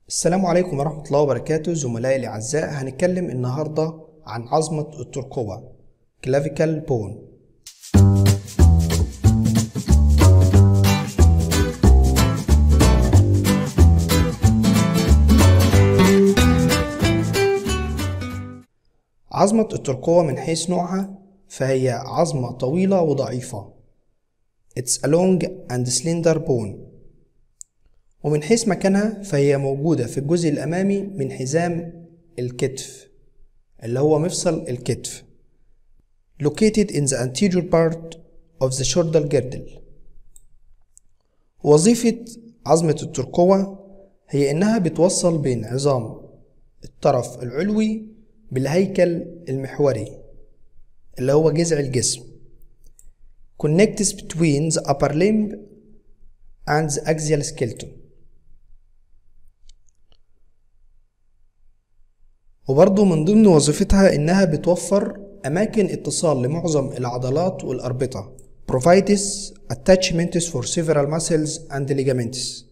السلام عليكم ورحمة الله وبركاته زملائي الأعزاء هنتكلم النهاردة عن عظمة الترقوة clavicle bone عظمة الترقوة من حيث نوعها فهي عظمة طويلة وضعيفة It's a long and slender bone ومن حيث مكانها فهي موجودة في الجزء الأمامي من حزام الكتف اللي هو مفصل الكتف located in the anterior part of the shoulder girdle وظيفة عظمة الترقوة هي إنها بتوصل بين عظام الطرف العلوي بالهيكل المحوري اللي هو جذع الجسم connects between the upper limb and the axial skeleton وبرضه من ضمن وظيفتها إنها بتوفر أماكن اتصال لمعظم العضلات والأربطة provides attachments for several muscles and ligaments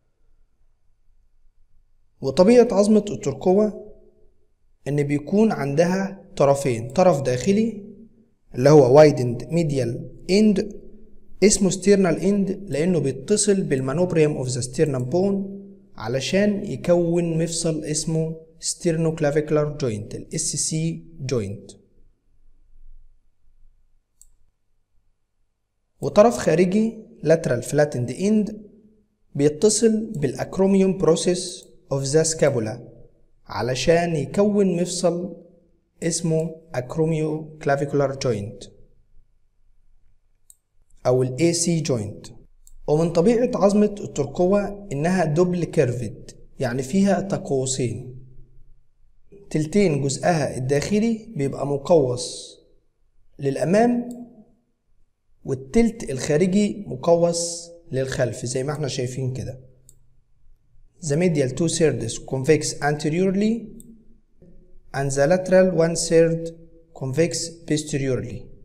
وطبيعة عظمة الترقوة إن بيكون عندها طرفين طرف داخلي اللي هو widened medial end اسمه sternal end لأنه بيتصل بالمانوبريم of the sternum bone علشان يكون مفصل اسمه sternoclavicular joint ال SC joint وطرف خارجي lateral flattened end بيتصل بالacromion process of the scapula علشان يكون مفصل اسمه acromioclavicular joint أو ال AC joint ومن طبيعة عظمة الترقوة إنها دوبل كيرفد يعني فيها تقوسين تلتين جزءها الداخلي بيبقى مقوس للأمام والتلت الخارجي مقوس للخلف زي ما احنا شايفين كده The medial two thirds convex anteriorly and the lateral one third convex posteriorly